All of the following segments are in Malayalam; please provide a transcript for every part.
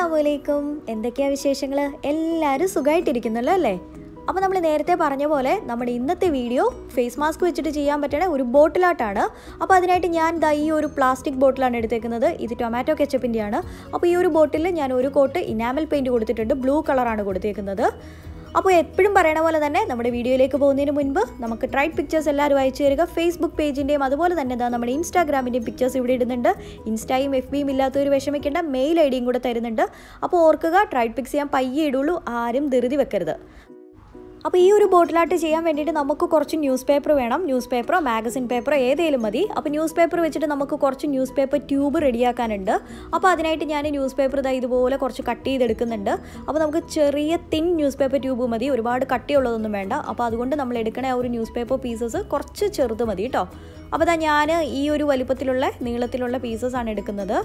അസ്സലാമലൈക്കും എന്തൊക്കെയാ വിശേഷങ്ങൾ എല്ലാവരും സുഖമായിട്ടിരിക്കുന്നല്ലോ അല്ലേ അപ്പോൾ നമ്മൾ നേരത്തെ പറഞ്ഞ പോലെ നമ്മുടെ ഇന്നത്തെ വീഡിയോ ഫേസ് മാസ്ക് വെച്ചിട്ട് ചെയ്യാൻ പറ്റണ ഒരു ബോട്ടിലാട്ടാണ് അപ്പോൾ അതിനായിട്ട് ഞാൻ ദാ ഈ ഒരു പ്ലാസ്റ്റിക് ബോട്ടിലാണ് എടുത്തേക്കുന്നത് ഇത് ടൊമാറ്റോ കെച്ചപ്പിൻ്റെയാണ് അപ്പോൾ ഈ ഒരു ബോട്ടിൽ ഞാൻ ഒരു കോട്ട് ഇനാമൽ പെയിൻറ്റ് കൊടുത്തിട്ടുണ്ട് ബ്ലൂ കളറാണ് കൊടുത്തേക്കുന്നത് അപ്പോൾ എപ്പോഴും പറയണ പോലെ തന്നെ നമ്മുടെ വീഡിയോയിലേക്ക് പോകുന്നതിന് മുൻപ് നമുക്ക് ട്രൈഡ് പിക്ചേഴ്സ് എല്ലാവരും അയച്ചു തരിക ഫേസ്ബുക്ക് പേജിൻ്റെയും അതുപോലെ തന്നെ എന്താ നമ്മുടെ ഇൻസ്റ്റാഗ്രാമിൻ്റെയും പിക്ചേഴ്സ് ഇവിടെ ഇടുന്നുണ്ട് ഇൻസ്റ്റയും എഫ് ബിയും ഇല്ലാത്തവർ വിഷമിക്കേണ്ട മെയിൽ ഐ ഡിയും കൂടെ തരുന്നുണ്ട് അപ്പോൾ ഓർക്കുക ട്രൈഡ് പിക്സ് ചെയ്യാൻ പയ്യെ ഇടുള്ളൂ ആരും ധൃതി വെക്കരുത് അപ്പോൾ ഈ ഒരു ബോട്ടിലായിട്ട് ചെയ്യാൻ വേണ്ടിയിട്ട് നമുക്ക് കുറച്ച് ന്യൂസ് പേപ്പർ വേണം ന്യൂസ് പേപ്പറോ മാഗസിൻ പേപ്പറോ ഏതെങ്കിലും മതി അപ്പോൾ ന്യൂസ് പേപ്പർ വെച്ചിട്ട് നമുക്ക് കുറച്ച് ന്യൂസ് പേപ്പർ ട്യൂബ് റെഡിയാക്കാനുണ്ട് അപ്പോൾ അതിനായിട്ട് ഞാൻ ന്യൂസ് പേപ്പർ ഇതാ ഇതുപോലെ കുറച്ച് കട്ട് ചെയ്തെടുക്കുന്നുണ്ട് അപ്പോൾ നമുക്ക് ചെറിയ തിൻ ന്യൂസ് പേപ്പർ ട്യൂബ് മതി ഒരുപാട് കട്ടിയുള്ളതൊന്നും വേണ്ട അപ്പോൾ അതുകൊണ്ട് നമ്മൾ എടുക്കണ ആ ഒരു ന്യൂസ് പേപ്പർ പീസസ് കുറച്ച് ചെറുത് മതി കേട്ടോ അപ്പോൾ ഇതാ ഞാൻ ഈ ഒരു വലിപ്പത്തിലുള്ള നീളത്തിലുള്ള പീസസ് ആണ് എടുക്കുന്നത്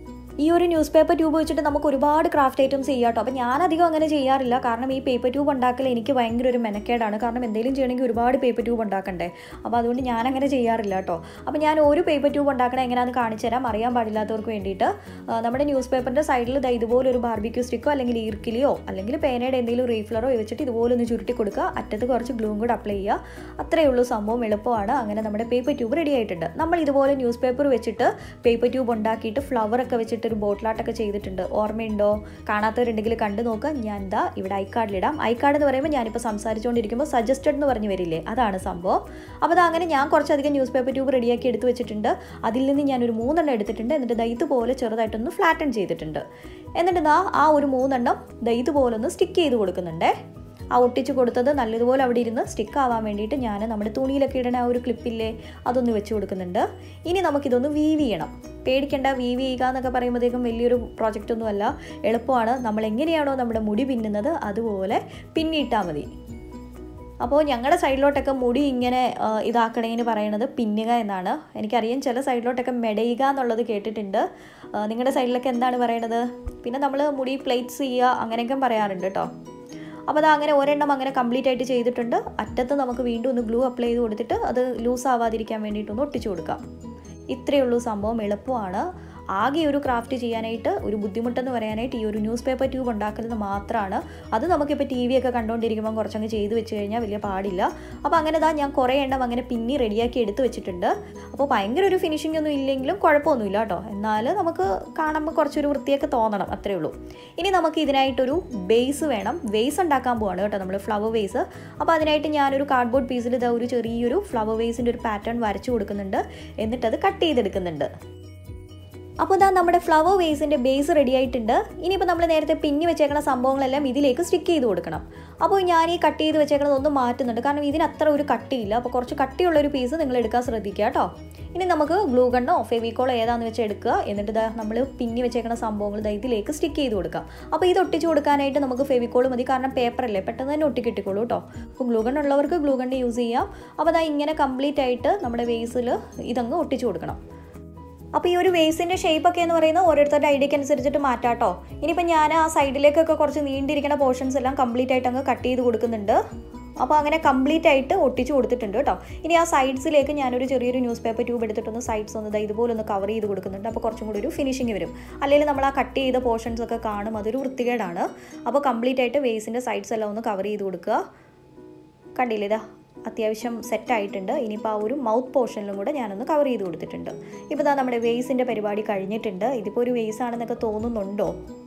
ഈ ഒരു ന്യൂസ് പേപ്പർ ട്യൂബ് വെച്ചിട്ട് നമുക്ക് ഒരുപാട് ക്രാഫ്റ്റ് ഐറ്റംസ് ചെയ്യാം കേട്ടോ അപ്പോൾ ഞാനധികം അങ്ങനെ ചെയ്യാറില്ല കാരണം ഈ പേപ്പർ ട്യൂബ് ഉണ്ടാക്കൽ എനിക്ക് ഭയങ്കര ഒരു മെനക്കേടാണ് കാരണം എന്തെങ്കിലും ചെയ്യണമെങ്കിൽ ഒരുപാട് പേപ്പർ ട്യൂബ് ഉണ്ടാക്കണ്ടേ അപ്പോൾ അതുകൊണ്ട് ഞാൻ അങ്ങനെ ചെയ്യാറില്ല കേട്ടോ അപ്പോൾ ഞാൻ ഒരു പേപ്പർ ട്യൂബ് ഉണ്ടാക്കണത് എങ്ങനെയാണെന്ന് കാണിച്ചു തരാം അറിയാൻ പാടില്ലാത്തവർക്ക് വേണ്ടിയിട്ട് ആ, നമ്മുടെ ന്യൂസ് പേപ്പറിൻ്റെ സൈഡിൽ ദാ ഇതുപോലെ ഒരു ബാർബിക്യൂ സ്റ്റിക്കോ അല്ലെങ്കിൽ ഈർക്കിലിയോ അല്ലെങ്കിൽ പേനയുടെ എന്തെങ്കിലും റീഫ്ലറോ വെച്ചിട്ട് ഇതുപോലെ ഒന്ന് ചുരുട്ടി കൊടുക്കുക അറ്റത്ത് കുറച്ച് ഗ്ലൂം കൂടെ അപ്ലൈ ചെയ്യുക അത്രയേ ഉള്ളൂ സംഭവം എളുപ്പമാണ് അങ്ങനെ നമ്മുടെ പേപ്പർ ട്യൂബ് റെഡി ആയിട്ടുണ്ട് നമ്മൾ ഇതുപോലെ ന്യൂസ് പേപ്പർ വെച്ചിട്ട് പേപ്പർ ട്യൂബ് ഉണ്ടാക്കിയിട്ട് ഫ്ലവർ ഒക്കെ വെച്ചിട്ട് ഒരു ബോട്ടിലാട്ടൊക്കെ ചെയ്തിട്ടുണ്ട് ഓർമ്മയുണ്ടോ കാണാത്തവരുണ്ടെങ്കിൽ കണ്ടു നോക്കുക ഞാൻ എന്താ ഇവിടെ ഐ കാർഡിലിടാം ഐ കാർഡ് എന്ന് പറയുമ്പോൾ ഞാനിപ്പോൾ സംസാരിച്ചുകൊണ്ടിരിക്കുമ്പോൾ സജസ്റ്റഡ് എന്ന് പറഞ്ഞ് വരില്ലേ അതാണ് സംഭവം അപ്പോൾ അത് അങ്ങനെ ഞാൻ കുറച്ചധികം ന്യൂസ് പേപ്പർ ട്യൂബ് റെഡിയാക്കി എടുത്ത് വെച്ചിട്ടുണ്ട് അതിൽ നിന്ന് ഞാനൊരു മൂന്നെണ്ണം എടുത്തിട്ടുണ്ട് എന്നിട്ട് ദാ ഇതുപോലെ ചെറുതായിട്ടൊന്ന് ഫ്ലാറ്റൺ ചെയ്തിട്ടുണ്ട് എന്നിട്ട് ദാ ആ ഒരു മൂന്നെണ്ണം ദാ ഇതുപോലെ ഒന്ന് സ്റ്റിക്ക് ചെയ്ത് കൊടുക്കുന്നുണ്ടേ ആ ഒട്ടിച്ച് കൊടുത്തത് നല്ലതുപോലെ അവിടെ ഇരുന്ന് സ്റ്റിക്ക് ആവാൻ വേണ്ടിയിട്ട് ഞാൻ നമ്മുടെ തുണിയിലൊക്കെ ഇടണ ആ ഒരു ക്ലിപ്പില്ലേ അതൊന്ന് വെച്ച് കൊടുക്കുന്നുണ്ട് ഇനി നമുക്കിതൊന്ന് വീവ് ചെയ്യണം പേടിക്കേണ്ട വീവ് ചെയ്യുക എന്നൊക്കെ പറയുമ്പോഴത്തേക്കും വലിയൊരു പ്രോജക്റ്റ് ഒന്നുമല്ല എളുപ്പമാണ് നമ്മൾ എങ്ങനെയാണോ നമ്മുടെ മുടി പിന്നുന്നത് അതുപോലെ പിന്നിട്ടാൽ മതി അപ്പോൾ ഞങ്ങളുടെ സൈഡിലോട്ടൊക്കെ മുടി ഇങ്ങനെ ആ, ഇതാക്കണേന്ന് പറയണത് പിന്നുക എന്നാണ് എനിക്കറിയാം ചില സൈഡിലോട്ടൊക്കെ മെടയുക എന്നുള്ളത് കേട്ടിട്ടുണ്ട് ആ, നിങ്ങളുടെ സൈഡിലൊക്കെ എന്താണ് പറയണത് പിന്നെ നമ്മൾ മുടി പ്ലേറ്റ്സ് ചെയ്യുക അങ്ങനെയൊക്കെ പറയാറുണ്ട് കേട്ടോ അപ്പോൾ അത് അങ്ങനെ ഒരെണ്ണം അങ്ങനെ കംപ്ലീറ്റ് ആയിട്ട് ചെയ്തിട്ടുണ്ട് അറ്റത്ത് നമുക്ക് വീണ്ടും ഒന്ന് ഗ്ലൂ അപ്ലൈ ചെയ്ത് കൊടുത്തിട്ട് അത് ലൂസ് ആവാതിരിക്കാൻ വേണ്ടിയിട്ടൊന്ന് ഒട്ടിച്ചു കൊടുക്കാം ഇത്രയേ ഉള്ളൂ സംഭവം എളുപ്പമാണ് ആകെ ഒരു ക്രാഫ്റ്റ് ചെയ്യാനായിട്ട് ഒരു ബുദ്ധിമുട്ടെന്ന് പറയാനായിട്ട് ഈ ഒരു ന്യൂസ് പേപ്പർ ട്യൂബ് ഉണ്ടാക്കുന്നത് മാത്രമാണ് അത് നമുക്കിപ്പോൾ ടി വി ഒക്കെ കണ്ടുകൊണ്ടിരിക്കുമ്പോൾ കുറച്ചങ്ങ് ചെയ്ത് വെച്ച് കഴിഞ്ഞാൽ വലിയ പാടില്ല അപ്പോൾ അങ്ങനെ ദാ ഞാൻ കുറേ എണ്ണം അങ്ങനെ പിന്നി റെഡിയാക്കി എടുത്ത് വെച്ചിട്ടുണ്ട് അപ്പോൾ ഭയങ്കര ഒരു ഫിനിഷിംഗ് ഒന്നും ഇല്ലെങ്കിലും കുഴപ്പമൊന്നുമില്ല കേട്ടോ എന്നാൽ നമുക്ക് കാണുമ്പോൾ കുറച്ചൊരു വൃത്തിയൊക്കെ തോന്നണം അത്രേ ഉള്ളൂ ഇനി നമുക്ക് ഇതിനായിട്ടൊരു ബേസ് വേണം വേസ് ഉണ്ടാക്കാൻ പോവാണ് കേട്ടോ നമ്മൾ ഫ്ലവർ വേസ് അപ്പോൾ അതിനായിട്ട് ഞാനൊരു കാർഡ്ബോർഡ് പീസിൽ ഇതാ ഒരു ചെറിയൊരു ഫ്ലവർ വേസിൻ്റെ ഒരു പാറ്റേൺ വരച്ചു കൊടുക്കുന്നുണ്ട് എന്നിട്ടത് കട്ട് ചെയ്തെടുക്കുന്നുണ്ട് അപ്പോൾ ഇതാ നമ്മുടെ ഫ്ലവർ വേസിൻ്റെ ബേസ് റെഡി ആയിട്ടുണ്ട് ഇനിയിപ്പോൾ നമ്മൾ നേരത്തെ പിന്നി വെച്ചേക്കുന്ന സംഭവങ്ങളെല്ലാം ഇതിലേക്ക് സ്റ്റിക്ക് ചെയ്ത് കൊടുക്കണം അപ്പോൾ ഞാൻ ഈ കട്ട് ചെയ്ത് വെച്ചേക്കുന്നത് ഒന്ന് മാറ്റുന്നുണ്ട് കാരണം ഇതിന് അത്ര ഒരു കട്ടിയില്ല അപ്പോൾ കുറച്ച് കട്ടിയുള്ള ഒരു പീസ് നിങ്ങൾ എടുക്കാൻ ശ്രദ്ധിക്കുക കേട്ടോ ഇനി നമുക്ക് ഗ്ലൂ ഗണ്ണോ ഫെവിക്കോളോ ഏതാണെന്ന് വെച്ചാൽ എടുക്കുക എന്നിട്ട് ഇതാ നമ്മൾ പിന്നി വെച്ചേക്കുന്ന സംഭവങ്ങൾ ഇതാ ഇതിലേക്ക് സ്റ്റിക്ക് ചെയ്ത് കൊടുക്കാം അപ്പോൾ ഇത് ഒട്ടിച്ച് കൊടുക്കാനായിട്ട് നമുക്ക് ഫെവിക്കോൾ മതി കാരണം പേപ്പറല്ലേ പെട്ടെന്ന് തന്നെ ഒട്ടി കിട്ടിക്കോളൂ കേട്ടോ അപ്പോൾ ഗ്ലൂ ഗൺ ഉള്ളവർക്ക് ഗ്ലൂ ഗണ്ണ് യൂസ് ചെയ്യാം അപ്പോൾ അതാ ഇങ്ങനെ കംപ്ലീറ്റ് ആയിട്ട് നമ്മുടെ വേസിൽ ഇതങ്ങ് ഒട്ടിച്ച് കൊടുക്കണം അപ്പോൾ ഈ ഒരു വേസിൻ്റെ ഷേപ്പൊക്കെ എന്ന് പറയുന്നത് ഓരോരുത്തരുടെ ഐഡിയക്ക് അനുസരിച്ചിട്ട് മാറ്റാട്ടോ ഇനിയിപ്പോൾ ഞാൻ ആ സൈഡിലേക്കൊക്കെ കുറച്ച് നീണ്ടിരിക്കുന്ന പോർഷൻസ് എല്ലാം കംപ്ലീറ്റ് ആയിട്ട് അങ്ങ് കട്ട് ചെയ്ത് കൊടുക്കുന്നുണ്ട് അപ്പോൾ അങ്ങനെ കംപ്ലീറ്റ് ആയിട്ട് ഒട്ടിച്ച് കൊടുത്തിട്ടുണ്ട് കേട്ടോ ഇനി ആ സൈഡ്സിലേക്ക് ഞാനൊരു ചെറിയൊരു ന്യൂസ് പേപ്പർ ട്യൂബ് എടുത്തിട്ടൊന്ന് സൈഡ്സ് ഒന്ന് ദാ ഇതുപോലെ ഒന്ന് കവർ ചെയ്ത് കൊടുക്കുന്നുണ്ട് അപ്പോൾ കുറച്ചും കൂടി ഒരു ഫിനിഷിങ് വരും അല്ലെങ്കിൽ നമ്മൾ ആ കട്ട് ചെയ്ത പോർഷൻസ് ഒക്കെ കാണും അതൊരു വൃത്തികേടാണ് അപ്പോൾ കംപ്ലീറ്റ് ആയിട്ട് വേസിൻ്റെ സൈഡ്സ് എല്ലാം ഒന്ന് കവർ ചെയ്ത് കൊടുക്കുക കണ്ടില്ലേ ഇതാ അത്യാവശ്യം സെറ്റ് ആയിട്ടുണ്ട് ഇനിയിപ്പോൾ ആ ഒരു മൗത്ത് പോർഷനിലും കൂടെ ഞാനൊന്ന് കവർ ചെയ്ത് കൊടുത്തിട്ടുണ്ട് ഇപ്പോൾ ഇതാ നമ്മുടെ വേസിൻ്റെ പരിപാടി കഴിഞ്ഞിട്ടുണ്ട് ഇതിപ്പോൾ ഒരു വേസ് ആണെന്നൊക്കെ തോന്നുന്നുണ്ടോ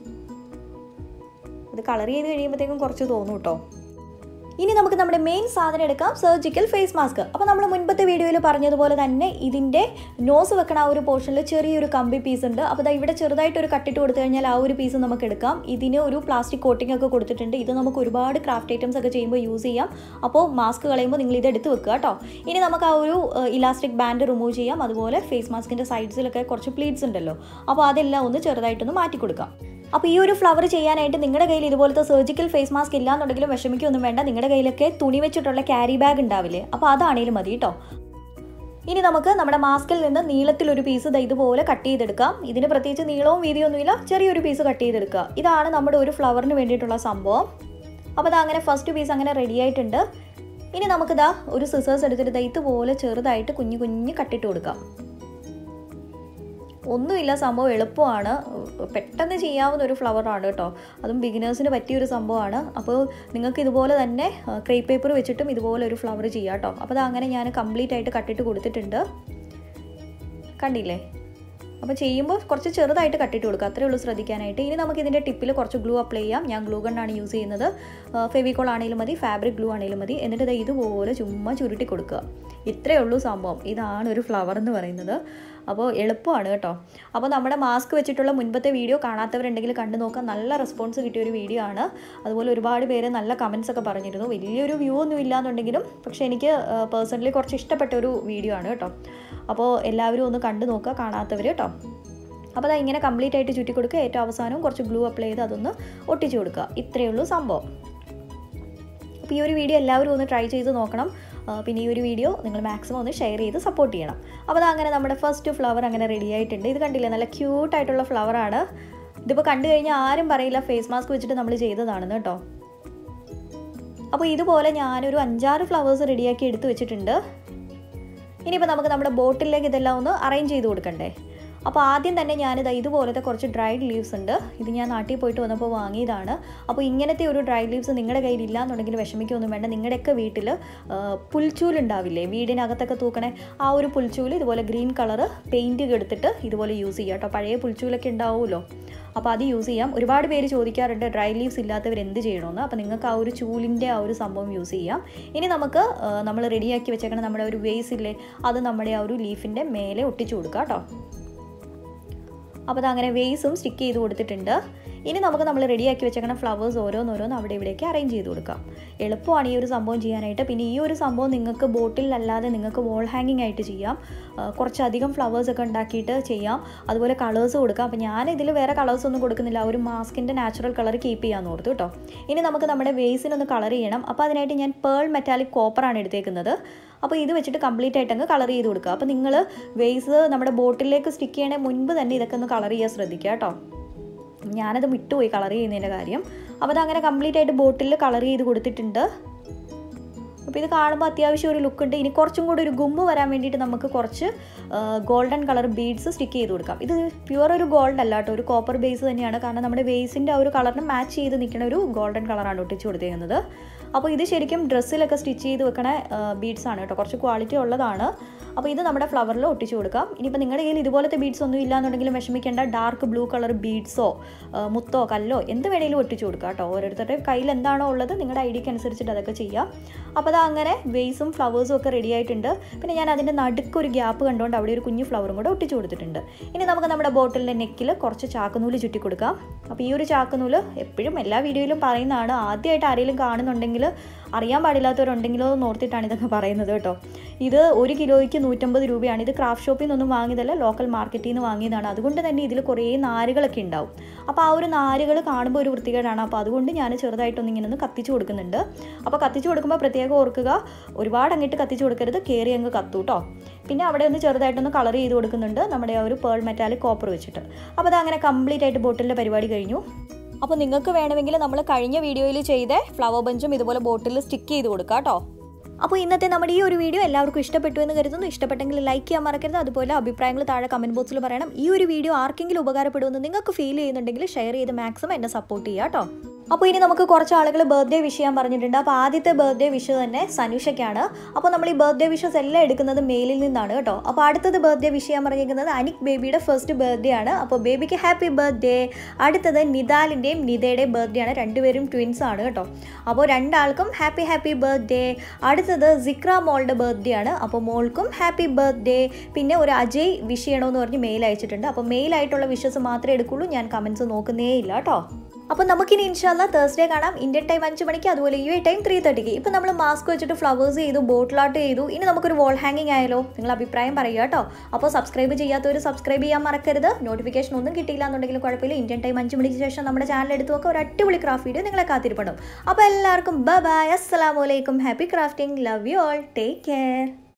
ഇത് കളർ ചെയ്ത് കഴിയുമ്പോഴത്തേക്കും കുറച്ച് തോന്നും കേട്ടോ ഇനി നമുക്ക് നമ്മുടെ മെയിൻ സാധനം എടുക്കാം സർജിക്കൽ ഫേസ് മാസ്ക് അപ്പോൾ നമ്മൾ മുൻപത്തെ വീഡിയോയിൽ പറഞ്ഞതുപോലെ തന്നെ ഇതിൻ്റെ നോസ് വെക്കണ ആ ഒരു പോർഷനിൽ ചെറിയൊരു കമ്പി പീസ് ഉണ്ട് അപ്പോൾ ദാ ഇവിടെ ചെറുതായിട്ട് ഒരു കട്ടിട്ട് കൊടുത്തു കഴിഞ്ഞാൽ ആ ഒരു പീസ് നമുക്ക് എടുക്കാം ഇതിന് ഒരു പ്ലാസ്റ്റിക് കോട്ടിംഗ് ഒക്കെ കൊടുത്തിട്ടുണ്ട് ഇത് നമുക്ക് ഒരുപാട് ക്രാഫ്റ്റ് ഐറ്റംസ് ഒക്കെ ചെയ്യുമ്പോൾ യൂസ് ചെയ്യാം അപ്പോൾ മാസ്ക് കളയുമ്പോൾ നിങ്ങൾ ഇത് എടുത്ത് വെക്കുക കേട്ടോ ഇനി നമുക്ക് ആ ഒരു ഇലാസ്റ്റിക് ബാൻഡ് റിമൂവ് ചെയ്യാം അതുപോലെ ഫേസ് മാസ്കിൻ്റെ സൈഡ്സിലൊക്കെ കുറച്ച് പ്ലീറ്റ്സ് ഉണ്ടല്ലോ അപ്പോൾ അതെല്ലാം ഒന്ന് ചെറുതായിട്ടൊന്ന് മാറ്റി കൊടുക്കാം അപ്പോൾ ഈ ഒരു ഫ്ലവർ ചെയ്യാനായിട്ട് നിങ്ങളുടെ കയ്യിൽ ഇതുപോലത്തെ സർജിക്കൽ ഫേസ് മാസ്ക് ഇല്ലാന്നുണ്ടെങ്കിലും വിഷമിക്കൊന്നും വേണ്ട നിങ്ങളുടെ കയ്യിലൊക്കെ തുണി വെച്ചിട്ടുള്ള ക്യാരി ബാഗ് ഉണ്ടാവില്ലേ അപ്പോൾ അതാണേലും മതി കേട്ടോ ഇനി നമുക്ക് നമ്മുടെ മാസ്കിൽ നിന്ന് നീളത്തിലൊരു പീസ് ദാ ഇതുപോലെ കട്ട് ചെയ്തെടുക്കാം ഇതിന് പ്രത്യേകിച്ച് നീളവും വീതിയൊന്നുമില്ല ചെറിയൊരു പീസ് കട്ട് ചെയ്തെടുക്കുക ഇതാണ് നമ്മുടെ ഒരു ഫ്ലവറിന് വേണ്ടിയിട്ടുള്ള സംഭവം അപ്പോൾ അത് അങ്ങനെ ഫസ്റ്റ് പീസ് അങ്ങനെ റെഡി ആയിട്ടുണ്ട് ഇനി നമുക്കിതാ ഒരു സിസേഴ്സ് എടുത്തിട്ട് ദാ ഇതുപോലെ ചെറുതായിട്ട് കുഞ്ഞു കുഞ്ഞു കട്ടിട്ട് കൊടുക്കാം ഒന്നുമില്ല സംഭവം എളുപ്പമാണ് പെട്ടെന്ന് ചെയ്യാവുന്ന ഒരു ഫ്ലവറാണ് കേട്ടോ അതും ബിഗിനേഴ്സിന് പറ്റിയൊരു സംഭവമാണ് അപ്പോൾ നിങ്ങൾക്ക് ഇതുപോലെ തന്നെ ക്രേപ്പ് പേപ്പർ വെച്ചിട്ടും ഇതുപോലെ ഒരു ഫ്ലവർ ചെയ്യാം കേട്ടോ അപ്പോൾ അത് അങ്ങനെ ഞാൻ കംപ്ലീറ്റ് ആയിട്ട് കട്ടിട്ട് കൊടുത്തിട്ടുണ്ട് കണ്ടില്ലേ അപ്പോൾ ചെയ്യുമ്പോൾ കുറച്ച് ചെറുതായിട്ട് കട്ടിട്ട് കൊടുക്കുക അത്രേ ഉള്ളൂ ശ്രദ്ധിക്കാനായിട്ട് ഇനി നമുക്ക് ഇതിൻ്റെ ടിപ്പിൽ കുറച്ച് ഗ്ലൂ അപ്ലൈ ചെയ്യാം ഞാൻ ഗ്ലൂ ഗണ്ണാണ് യൂസ് ചെയ്യുന്നത് ഫെവിക്കോൾ ആണെങ്കിലും മതി ഫാബ്രിക് ഗ്ലൂ ആണെങ്കിലും മതി എന്നിട്ട് ഇത് ഇതുപോലെ ചുമ്മാ ചുരുട്ടി കൊടുക്കുക ഇത്രയേ ഉള്ളൂ സംഭവം ഇതാണ് ഒരു ഫ്ലവർ എന്ന് പറയുന്നത് അപ്പോൾ എളുപ്പമാണ് കേട്ടോ അപ്പോൾ നമ്മുടെ മാസ്ക് വെച്ചിട്ടുള്ള മുൻപത്തെ വീഡിയോ കാണാത്തവരുണ്ടെങ്കിൽ കണ്ടു നോക്കാം നല്ല റെസ്പോൺസ് കിട്ടിയ ഒരു വീഡിയോ ആണ് അതുപോലെ ഒരുപാട് പേര് നല്ല കമൻസ് ഒക്കെ പറഞ്ഞിരുന്നു വലിയൊരു വ്യൂ ഒന്നും ഇല്ലാന്നുണ്ടെങ്കിലും പക്ഷേ എനിക്ക് പേഴ്സണലി കുറച്ച് ഇഷ്ടപ്പെട്ട ഒരു വീഡിയോ ആണ് കേട്ടോ അപ്പോൾ എല്ലാവരും ഒന്ന് കണ്ടു നോക്കുക കാണാത്തവർ കേട്ടോ അപ്പോൾ അതാ ഇങ്ങനെ കംപ്ലീറ്റ് ആയിട്ട് ചുറ്റി കൊടുക്കുക ഏറ്റവും അവസാനം കുറച്ച് ഗ്ലൂ അപ്ലൈ ചെയ്ത് അതൊന്ന് ഒട്ടിച്ചു കൊടുക്കുക ഇത്രയേ ഉള്ളൂ സംഭവം അപ്പോൾ ഈ ഒരു വീഡിയോ എല്ലാവരും ഒന്ന് ട്രൈ ചെയ്ത് നോക്കണം പിന്നെ ഈ ഒരു വീഡിയോ നിങ്ങൾ മാക്സിമം ഒന്ന് ഷെയർ ചെയ്ത് സപ്പോർട്ട് ചെയ്യണം അപ്പോൾ അത് അങ്ങനെ നമ്മുടെ ഫസ്റ്റ് ഫ്ലവർ അങ്ങനെ റെഡി ആയിട്ടുണ്ട് ഇത് കണ്ടില്ലേ നല്ല ക്യൂട്ടായിട്ടുള്ള ഫ്ലവറാണ് ഇതിപ്പോൾ കണ്ടു കഴിഞ്ഞാൽ ആരും പറയില്ല ഫേസ് മാസ്ക് വെച്ചിട്ട് നമ്മൾ ചെയ്തതാണെന്ന് കേട്ടോ അപ്പോൾ ഇതുപോലെ ഞാനൊരു അഞ്ചാറ് ഫ്ലവേഴ്സ് റെഡിയാക്കി എടുത്തു വെച്ചിട്ടുണ്ട് ഇനിയിപ്പോൾ നമുക്ക് നമ്മുടെ ബോട്ടിലേക്ക് ഇതെല്ലാം ഒന്ന് അറേഞ്ച് ചെയ്ത് കൊടുക്കണ്ടേ അപ്പോൾ ആദ്യം തന്നെ ഞാനിത് ഇതുപോലത്തെ കുറച്ച് ഡ്രൈഡ് ലീവ്സ് ഉണ്ട് ഇത് ഞാൻ നാട്ടിൽ പോയിട്ട് വന്നപ്പോൾ വാങ്ങിയതാണ് അപ്പോൾ ഇങ്ങനത്തെ ഒരു ഡ്രൈ ലീവ്സ് നിങ്ങളുടെ കയ്യിൽ ഇല്ലാന്നുണ്ടെങ്കിൽ വിഷമിക്കൊന്നും വേണ്ട നിങ്ങളുടെയൊക്കെ വീട്ടിൽ പുൽച്ചൂലുണ്ടാവില്ലേ വീടിനകത്തൊക്കെ തൂക്കണേ ആ ഒരു പുൽച്ചൂല് ഇതുപോലെ ഗ്രീൻ കളർ പെയിൻറ്റ് എടുത്തിട്ട് ഇതുപോലെ യൂസ് ചെയ്യാം കേട്ടോ പഴയ പുൽച്ചൂലൊക്കെ ഉണ്ടാവുമല്ലോ അപ്പോൾ അത് യൂസ് ചെയ്യാം ഒരുപാട് പേര് ചോദിക്കാറുണ്ട് ഡ്രൈ ലീവ്സ് ഇല്ലാത്തവർ എന്ത് ചെയ്യണമെന്ന് അപ്പോൾ നിങ്ങൾക്ക് ആ ഒരു ചൂലിൻ്റെ ആ ഒരു സംഭവം യൂസ് ചെയ്യാം ഇനി നമുക്ക് നമ്മൾ റെഡിയാക്കി വെച്ചേക്കണ നമ്മുടെ ഒരു വേസ് ഇല്ലേ അത് നമ്മുടെ ആ ഒരു ലീഫിൻ്റെ മേലെ ഒട്ടിച്ചു കൊടുക്കാം കേട്ടോ അപ്പോൾ അതങ്ങനെ വേസും സ്റ്റിക്ക് ചെയ്ത് കൊടുത്തിട്ടുണ്ട് ഇനി നമുക്ക് നമ്മൾ റെഡിയാക്കി വെച്ചേക്കണ ഫ്ലവേഴ്സ് ഓരോന്നോരോന്ന് അവിടെ ഇവിടേക്ക് അറേഞ്ച് ചെയ്ത് കൊടുക്കാം എളുപ്പമാണ് ഈ ഒരു സംഭവം ചെയ്യാനായിട്ട് പിന്നെ ഈ ഒരു സംഭവം നിങ്ങൾക്ക് ബോട്ടിലല്ലാതെ നിങ്ങൾക്ക് വോൾ ഹാങ്ങിങ് ആയിട്ട് ചെയ്യാം കുറച്ചധികം ഫ്ലവേഴ്സ് ഒക്കെ ഉണ്ടാക്കിയിട്ട് ചെയ്യാം അതുപോലെ കളേഴ്സ് കൊടുക്കാം അപ്പോൾ ഞാൻ ഇതിൽ വേറെ കളേഴ്സ് ഒന്നും കൊടുക്കുന്നില്ല ഒരു മാസ്കിൻ്റെ നാച്ചുറൽ കളർ കീപ്പ് ചെയ്യാമെന്ന് ഓർത്തു കേട്ടോ ഇനി നമുക്ക് നമ്മുടെ വേസിനൊന്ന് കളർ ചെയ്യണം അപ്പോൾ അതിനായിട്ട് ഞാൻ പേൾ മെറ്റാലിക് കോപ്പറാണ് എടുത്തേക്കുന്നത് അപ്പോൾ ഇത് വെച്ചിട്ട് കംപ്ലീറ്റ് ആയിട്ട് അങ്ങ് കളർ ചെയ്ത് കൊടുക്കുക അപ്പോൾ നിങ്ങൾ വേസ് നമ്മുടെ ബോട്ടിലേക്ക് സ്റ്റിക്ക് ചെയ്യണേ മുൻപ് തന്നെ ഇതൊക്കെ ഒന്ന് കളർ ചെയ്യാൻ ശ്രദ്ധിക്കുക കേട്ടോ ഞാനത് വിട്ടുപോയി കളർ ചെയ്യുന്നതിൻ്റെ കാര്യം അപ്പോൾ അതങ്ങനെ കംപ്ലീറ്റ് ആയിട്ട് ബോട്ടിൽ കളർ ചെയ്ത് കൊടുത്തിട്ടുണ്ട് അപ്പോൾ ഇത് കാണുമ്പോൾ അത്യാവശ്യം ഒരു ലുക്ക് ഉണ്ട് ഇനി കുറച്ചും കൂടി ഒരു ഗുമ്മ് വരാൻ വേണ്ടിയിട്ട് നമുക്ക് കുറച്ച് ഗോൾഡൻ കളർ ബീഡ്സ് സ്റ്റിക്ക് ചെയ്ത് കൊടുക്കാം ഇത് പ്യുവർ ഒരു ഗോൾഡ് അല്ല കേട്ടോ ഒരു കോപ്പർ ബേസ് തന്നെയാണ് കാരണം നമ്മുടെ ബേസിൻ്റെ ആ ഒരു കളറിന് മാച്ച് ചെയ്ത് നിൽക്കുന്ന ഒരു ഗോൾഡൻ കളറാണ് ഒട്ടിച്ച് കൊടുത്തേക്കുന്നത് അപ്പോൾ ഇത് ശരിക്കും ഡ്രസ്സിലൊക്കെ സ്റ്റിച്ച് ചെയ്ത് വെക്കണ ബീഡ്സ് ആണ് കേട്ടോ കുറച്ച് ക്വാളിറ്റി ഉള്ളതാണ് അപ്പോൾ ഇത് നമ്മുടെ ഫ്ലവറിൽ ഒട്ടിച്ചു കൊടുക്കാം ഇനിയിപ്പോൾ നിങ്ങളുടെ കയ്യിൽ ഇതുപോലത്തെ ബീഡ്സ് ഒന്നും ഇല്ലാന്നുണ്ടെങ്കിലും വിഷമിക്കേണ്ട ഡാർക്ക് ബ്ലൂ കളർ ബീഡ്സോ മുത്തോ കല്ലോ എന്ത് വേണേലും ഒട്ടിച്ചു കൊടുക്കാം കേട്ടോ ഓരോരുത്തരുടെ കയ്യിൽ എന്താണോ ഉള്ളത് നിങ്ങളുടെ ഐഡിയക്ക് അനുസരിച്ചിട്ട് അതൊക്കെ ചെയ്യാം അപ്പോൾ അത് അങ്ങനെ വേസും ഫ്ലവേഴ്സും ഒക്കെ റെഡി ആയിട്ടുണ്ട് പിന്നെ ഞാൻ അതിൻ്റെ നടുക്ക് ഒരു ഗ്യാപ്പ് കണ്ടുകൊണ്ട് അവിടെ ഒരു കുഞ്ഞു ഫ്ലവറും കൂടെ ഒട്ടിച്ചു കൊടുത്തിട്ടുണ്ട് ഇനി നമുക്ക് നമ്മുടെ ബോട്ടിലിൻ്റെ നെക്കിൽ കുറച്ച് ചാക്കുനൂല് ചുറ്റി കൊടുക്കാം അപ്പോൾ ഈ ഒരു ചാക്കുനൂല് എപ്പോഴും എല്ലാ വീഡിയോയിലും പറയുന്നതാണ് ആദ്യമായിട്ട് ആരെങ്കിലും കാണുന്നുണ്ടെങ്കിൽ അറിയാൻ പാടില്ലാത്തവരുണ്ടെങ്കിലോ എന്ന് ഓർത്തിട്ടാണ് ഇതൊക്കെ പറയുന്നത് കേട്ടോ ഇത് ഒരു കിലോയ്ക്ക് നൂറ്റമ്പത് രൂപയാണ് ഇത് ക്രാഫ്റ്റ് ഷോപ്പിൽ നിന്നൊന്നും വാങ്ങിയതല്ല ലോക്കൽ മാർക്കറ്റിൽ നിന്ന് വാങ്ങിയതാണ് അതുകൊണ്ട് തന്നെ ഇതിൽ കുറേ നാരുകളൊക്കെ ഉണ്ടാവും അപ്പോൾ ആ ഒരു നാരുകൾ കാണുമ്പോൾ ഒരു വൃത്തികേടാണ് അപ്പോൾ അതുകൊണ്ട് ഞാൻ ചെറുതായിട്ടൊന്ന് ഇങ്ങനെ ഒന്ന് കത്തിച്ച് കൊടുക്കുന്നുണ്ട് അപ്പോൾ കത്തിച്ച് കൊടുക്കുമ്പോൾ പ്രത്യേകം ഓർക്കുക ഒരുപാട് അങ്ങോട്ട് കത്തിച്ച് കൊടുക്കരുത് കയറി അങ്ങ് കത്തു കേട്ടോ പിന്നെ അവിടെ ഒന്ന് ചെറുതായിട്ടൊന്ന് കളർ ചെയ്ത് കൊടുക്കുന്നുണ്ട് നമ്മുടെ ആ ഒരു പേൾ മെറ്റാലിക് കോപ്പർ വെച്ചിട്ട് അപ്പോൾ അതങ്ങനെ കംപ്ലീറ്റ് ആയിട്ട് ബോട്ടിലിൻ്റെ പരിപാടി കഴിഞ്ഞു അപ്പോൾ നിങ്ങൾക്ക് വേണമെങ്കിൽ നമ്മൾ കഴിഞ്ഞ വീഡിയോയിൽ ചെയ്ത ഫ്ലവർ ബഞ്ചും ഇതുപോലെ ബോട്ടിൽ സ്റ്റിക്ക് ചെയ്ത് കൊടുക്കാം കേട്ടോ അപ്പോൾ ഇന്നത്തെ നമ്മുടെ ഈ ഒരു വീഡിയോ എല്ലാവർക്കും ഇഷ്ടപ്പെട്ടു എന്ന് കരുതുന്നു ഇഷ്ടപ്പെട്ടെങ്കിൽ ലൈക്ക് ചെയ്യാൻ മറക്കരുത് അതുപോലെ അഭിപ്രായങ്ങൾ താഴെ കമൻറ്റ് ബോക്സിൽ പറയണം ഈ ഒരു വീഡിയോ ആർക്കെങ്കിലും ഉപകാരപ്പെടുമെന്ന് നിങ്ങൾക്ക് ഫീൽ ചെയ്യുന്നുണ്ടെങ്കിൽ ഷെയർ ചെയ്ത് മാക്സിമം എന്നെ സപ്പോർട്ട് ചെയ്യുക കേട്ടോ അപ്പോൾ ഇനി നമുക്ക് കുറച്ച് ആളുകൾ ബർത്ത്ഡേ വിഷ് ചെയ്യാൻ പറഞ്ഞിട്ടുണ്ട് അപ്പോൾ ആദ്യത്തെ ബർത്ത്ഡേ വിഷ് തന്നെ സനുഷയ്ക്കാണ് അപ്പോൾ നമ്മൾ ഈ ബർത്ത്ഡേ വിഷസ് എല്ലാം എടുക്കുന്നത് മെയിലിൽ നിന്നാണ് കേട്ടോ അപ്പോൾ അടുത്തത് ബർത്ത്ഡേ വിഷ് ചെയ്യാൻ പറഞ്ഞിരിക്കുന്നത് അനിക് ബേബിയുടെ ഫസ്റ്റ് ബർത്ത്ഡേ ആണ് അപ്പോൾ ബേബിക്ക് ഹാപ്പി ബർത്ത്ഡേ അടുത്തത് നിദാലിൻ്റെയും നിതയുടെയും ബർത്ത്ഡേ ആണ് രണ്ടുപേരും ട്വിൻസ് ആണ് കേട്ടോ അപ്പോൾ രണ്ടാൾക്കും ഹാപ്പി ഹാപ്പി ബർത്ത്ഡേ അടുത്തത് സിക്ര മോളുടെ ബർത്ത്ഡേ ആണ് അപ്പോൾ മോൾക്കും ഹാപ്പി ബർത്ത്ഡേ പിന്നെ ഒരു അജയ് വിഷ് ചെയ്യണമെന്ന് പറഞ്ഞ് മെയിൽ അയച്ചിട്ടുണ്ട് അപ്പോൾ മെയിൽ ആയിട്ടുള്ള വിഷസ് മാത്രമേ എടുക്കുള്ളൂ ഞാൻ കമൻസ് നോക്കുന്നേ ഇല്ല കേട്ടോ അപ്പോൾ നമുക്കിനി ഇൻഷാല്ല തേഴ്സ്ഡേ കാണാം ഇന്ത്യൻ ടൈം അഞ്ച് മണിക്ക് അതുപോലെ യു എ ടൈം ത്രീ തേർട്ടിക്ക് ഇപ്പോൾ നമ്മൾ മാസ്ക് വെച്ചിട്ട് ഫ്ലവേഴ്സ് ചെയ്തു ബോട്ടിലാട്ട് ചെയ്തു ഇനി നമുക്കൊരു വോൾ ഹാങ്ങിങ് ആയാലോ നിങ്ങൾ അഭിപ്രായം പറയുക കേട്ടോ അപ്പോൾ സബ്സ്ക്രൈബ് ചെയ്യാത്തവർ സബ്സ്ക്രൈബ് ചെയ്യാൻ മറക്കരുത് നോട്ടിഫിക്കേഷൻ ഒന്നും കിട്ടിയില്ല എന്നുണ്ടെങ്കിലും കുഴപ്പമില്ല ഇന്ത്യൻ ടൈം അഞ്ച് മണിക്ക് ശേഷം നമ്മുടെ ചാനൽ എടുത്ത് നോക്കുക ഒരു അടിപൊളി ക്രാഫ്റ്റ് വീഡിയോ നിങ്ങളെ കാത്തിരിപ്പണം അപ്പോൾ എല്ലാവർക്കും ബൈ ബൈ അസ്സലാമലൈക്കും happy crafting love you all take care